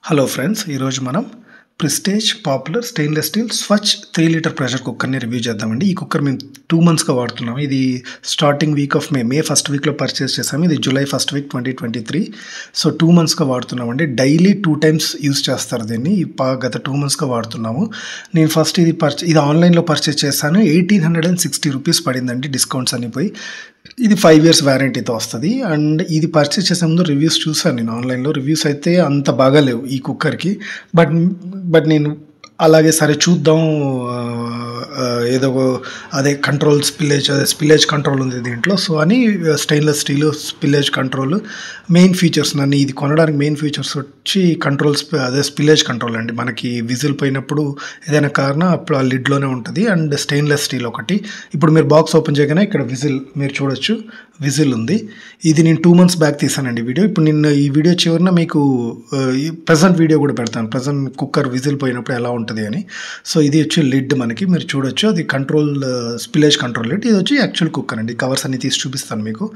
hello friends ఈరోజు మనం Prestige popular stainless steel Svachh three litre pressure కుక్కర్ని రివ్యూ చేద్దామండి ఈ కుక్కర్ మేము టూ మంత్స్గా వాడుతున్నాం ఇది starting week of May May first వీక్లో పర్చేస్ చేసాము ఇది July first week twenty twenty three so two మంత్స్గా వాడుతున్నామండి డైలీ టూ టైమ్స్ యూస్ చేస్తారు దీన్ని ఈ పా- గత టూ మంత్స్గా వాడుతున్నాము నేను ఫస్ట్ ఇది పర్చే ఇది ఆన్లైన్లో పర్చేస్ చేశాను eighteen hundred and sixty rupees పడిందండి డిస్కౌంట్స్ అన్ని పోయి ఇది ఫైవ్ ఇయర్స్ వ్యారంటీతో వస్తుంది అండ్ ఇది పర్చేస్ చేసే ముందు రివ్యూస్ చూసాను నేను ఆన్లైన్లో రివ్యూస్ అయితే అంత బాగా లేవు ఈ కుక్కర్కి బట్ బట్ నేను అలాగే సరే చూద్దాం ఆ, ఆ, ఏదో ఒక- అదే కంట్రోల్ స్పిల్లేజ్ అదే స్పిల్లేజ్ కంట్రోల్ ఉంది దీంట్లో సో అని stainless steel spillage control main features నన్ను ఇది కొనడానికి మెయిన్ ఫీచర్స్ వచ్చి కంట్రోల్ అదే స్పిల్లేజ్ కంట్రోల్ అండి మనకి విజిల్ పోయినప్పుడు ఏదైనా కారణం అప్పుడు ఆ లిడ్లోనే ఉంటుంది అండ్ స్టెయిన్లెస్ స్టీల్ ఒకటి ఇప్పుడు మీరు బాక్స్ ఓపెన్ చేయగానే ఇక్కడ విజిల్ మీరు చూడొచ్చు విజిల్ ఉంది ఇది నేను టూ మంత్స్ బ్యాక్ తీసానండి వీడియో ఇప్పుడు నిన్న ఈ వీడియో చివరిన మీకు ఆ, ఈ ప్రజెంట్ వీడియో కూడా పెడతాను ప్రజెంట్ కుక్కర్ విజిల్ పోయినప్పుడు ఎలా ఉంటుంది అని సో ఇది వచ్చి లిడ్ మనకి మీరు చూడొచ్చు అది కంట్రోల్ స్పిలేజ్ కంట్రోల్ లిడ్ ఇది వచ్చి యాక్చువల్ కుక్కర్ అండి కవర్స్ అన్ని తీసి చూపిస్తాను మీకు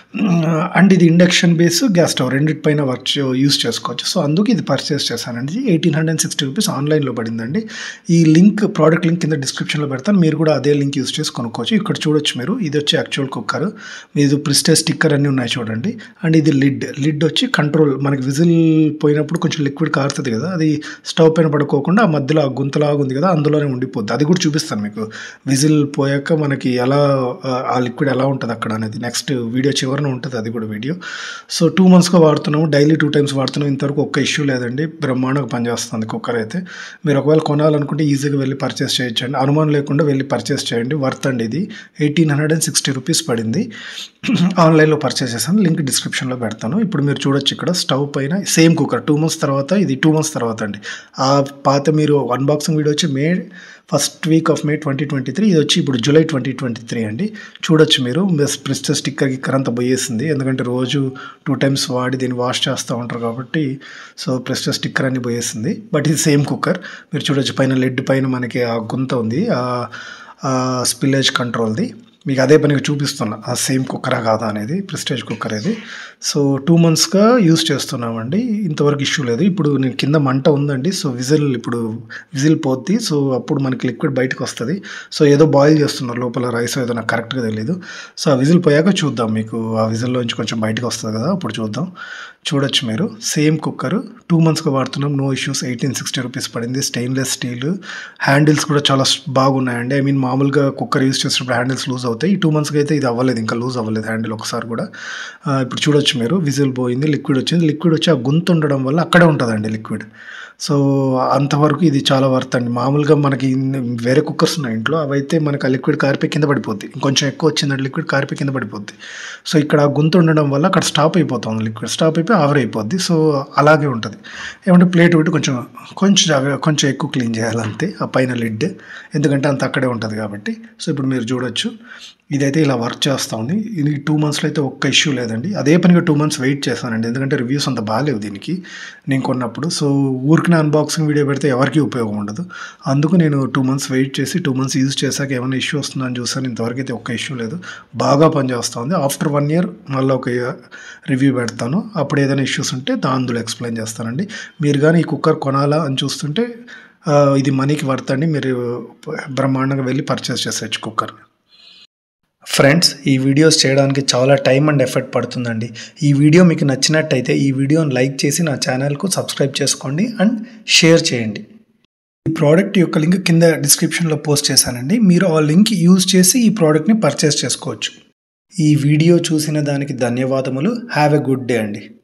అండ్ ఇది ఇండక్షన్ బేస్ గ్యాస్ స్టవ్ రెండింటిపైన వర్క్ యూస్ చేసుకోవచ్చు సో అందుకు ఇది పర్చేస్ చేశానండి eighteen hundred and sixty rupees ఆన్లైన్లో పడిందండి ఈ లింక్ ప్రోడక్ట్ లింక్ కింద డిస్క్రిప్షన్లో పెడతాను మీరు కూడా అదే లింక్ యూస్ చేసి కొనుక్కోవచ్చు ఇక్కడ చూడొచ్చు మీరు ఇది వచ్చి యాక్చువల్ కుక్కర్ ఇది ప్రిస్టేజ్ స్టిక్కర్ అన్నీ ఉన్నాయి చూడండి అండ్ ఇది లిడ్ లిడ్ వచ్చి కంట్రోల్ మనకి విజిల్ పోయినప్పుడు కొంచెం లిక్విడ్ కారుతుంది కదా అది స్టవ్ పైన పడుకోకుండా ఆ మధ్యలో ఆ గుంతలాగా ఉంది కదా అందులోనే ఉండిపోద్ది అది కూడా చూపిస్తాను మీకు విజిల్ పోయాక మనకి ఎలా ఆ, ఆ లిక్విడ్ ఎలా ఉంటుంది అక్కడ అనేది నెక్స్ట్ వీడియో చివరన ఉంటుంది అది కూడా వీడియో సో టూ మంత్స్గా వాడుతున్నాము డైలీ టూ టైమ్స్ వాడుతున్నాం ఇంతవరకు ఒక్క ఇష్యూ లేదండి బ్రహ్మాండంగా పనిచేస్తుంది కుక్కర్ అయితే మీరు ఒకవేళ కొనాలనుకుంటే ఈజీగా వెళ్ళి పర్చేస్ చేయొచ్చండి అనుమానం లేకుండా వెళ్ళి పర్చేస్ చేయండి వర్త్ అండి ఇది eighteen hundred and sixty rupees పడింది ఆన్లైన్లో పర్చేస్ చేశాను లింక్ డిస్క్రిప్షన్లో పెడతాను ఇప్పుడు మీరు చూడొచ్చు ఇక్కడ స్టవ్ పైన సేమ్ కుక్కర్ టూ మంత్స్ తర్వాత ఇది టూ మంత్స్ తర్వాత అండి ఆ పాత మీరు అన్బాక్సింగ్ వీడియో వచ్చి May first week of May twenty twenty three ఇది వచ్చి ఇప్పుడు జూలై ట్వంటీ ట్వంటీ త్రీ అండి చూడొచ్చు మీరు ప్రిస్టర్ స్టిక్కర్ గిక్కర్ అంతా పోయేసింది ఎందుకంటే రోజు టూ టైమ్స్ వాడి దీన్ని వాష్ చేస్తూ ఉంటారు కాబట్టి సో ప్రెస్టర్ స్టిక్కర్ అన్ని పోయేసింది బట్ ఇది సేమ్ కుక్కర్ మీరు చూడొచ్చు పైన లెడ్ పైన మనకి ఆ గుంత ఉంది ఆ స్పిల్లేజ్ కంట్రోల్ది మీకు అదే పనికి చూపిస్తున్నా ఆ సేమ్ కుక్కరా కాదా అనేది ప్రిస్టేజ్ కుక్కర్ ఇది సో టూ మంత్స్గా యూస్ చేస్తున్నామండి ఇంతవరకు ఇష్యూ లేదు ఇప్పుడు నేను కింద మంట ఉందండి సో విజిల్ ఇప్పుడు విజిల్ పోద్ది సో అప్పుడు మనకి లిక్విడ్ బయటకు వస్తుంది సో ఏదో బాయిల్ చేస్తున్నారు లోపల రైస్ ఏదో నాకు కరెక్ట్గా తెలియదు సో ఆ విజిల్ పోయాక చూద్దాం మీకు ఆ విజిల్లోంచి కొంచెం బయటకు వస్తుంది కదా అప్పుడు చూద్దాం చూడొచ్చు మీరు సేమ్ కుక్కర్ టూ మంత్స్గా వాడుతున్నాం no issues eighteen sixty rupees పడింది స్టెయిన్లెస్ స్టీల్ హ్యాండిల్స్ కూడా చాలా స్- బాగున్నాయండి ఐ మీన్ మామూలుగా కుక్కర్ యూస్ చేసినప్పుడు హ్యాండిల్స్ లూజ్ అవుతాయి ఈ టూ మంత్స్కి అయితే ఇది అవ్వలేదు ఇంకా లూజ్ అవ్వలేదు హ్యాండిల్ ఒకసారి కూడా ఆ, ఇప్పుడు చూడొచ్చు మీరు విజిల్ పోయింది లిక్విడ్ వచ్చింది లిక్విడ్ వచ్చి ఆ గుంత ఉండడం వల్ల అక్కడే ఉంటుందండి లిక్విడ్ సో అంతవరకు ఇది చాలా వర్త్ అండి మామూలుగా మనకి ఇన్ని- వేరే కుక్కర్స్ ఉన్నాయి ఇంట్లో అవైతే మనకి ఆ లిక్విడ్ కారిపోయి కింద పడిపోద్ది ఇంకొంచెం ఎక్కువ వచ్చిందంటే లిక్విడ్ కారిపోయి కింద పడిపోద్ది సో ఇక్కడ ఆ గుంత ఉండడం వల్ల అక్కడ స్టాప్ అయిపోతుంది లిక్విడ్ స్టాప్ అయిపోయి ఆవిరి అయిపోద్ది సో అలాగే ఉంటుంది ఏమంటే ప్లేట్ పెట్టి కొంచెం కొంచెం జాగ్ర- కొంచెం ఎక్కువ క్లీన్ చేయాలంతే ఆ పైన లిడ్ ఎందుకంటే అంత అక్కడే ఉంటుంది కాబట్టి సో ఇప్పుడు మీరు చూడొచ్చు ఇదైతే ఇలా వర్క్ చేస్తూ ఉంది ఇది టూ మంత్స్లో అయితే ఒక్క ఇష్యూ లేదండి అదే పనిగా టూ మంత్స్ వెయిట్ చేశానండి ఎందుకంటే రివ్యూస్ అంత బాగాలేవు దీనికి నేను కొన్నప్పుడు సో ఊరికి అన్బాక్సింగ్ వీడియో పెడితే ఎవరికీ ఉపయోగం ఉండదు అందుకు నేను టూ మంత్స్ వెయిట్ చేసి టూ మంత్స్ యూజ్ చేశాక ఏమైనా ఇష్యూ వస్తుందని చూసాను ఇంతవరకు అయితే ఒక్క ఇష్యూ లేదు బాగా పనిచేస్తుంది ఆఫ్టర్ వన్ ఇయర్ మళ్ళీ ఒక రివ్యూ పెడతాను అప్పుడు ఏదైనా ఇష్యూస్ ఉంటే దా- అందులో ఎక్స్ప్లెయిన్ చేస్తానండి మీరు కానీ ఈ కుక్కర్ కొనాలా అని చూస్తుంటే ఆ, ఇది మనీకి వర్త్ అండి మీరు బ్రహ్మాండంగా వెళ్ళి పర్చేస్ చేసేయచ్చు కుక్కర్ ఫ్రెండ్స్ ఈ వీడియోస్ చేయడానికి చాలా టైం అండ్ ఎఫర్ట్ పడుతుందండి ఈ వీడియో మీకు నచ్చినట్టయితే ఈ వీడియోని లైక్ చేసి నా ఛానల్కు సబ్స్క్రైబ్ చేసుకోండి అండ్ షేర్ చేయండి ఈ ప్రోడక్ట్ యొక్క లింక్ కింద డిస్క్రిప్షన్లో పోస్ట్ చేశానండి మీరు ఆ లింక్ యూజ్ చేసి ఈ ప్రోడక్ట్ని పర్చేస్ చేసుకోవచ్చు ఈ వీడియో చూసిన దానికి ధన్యవాదములు హ్యావ్ ఎ గుడ్ డే అండి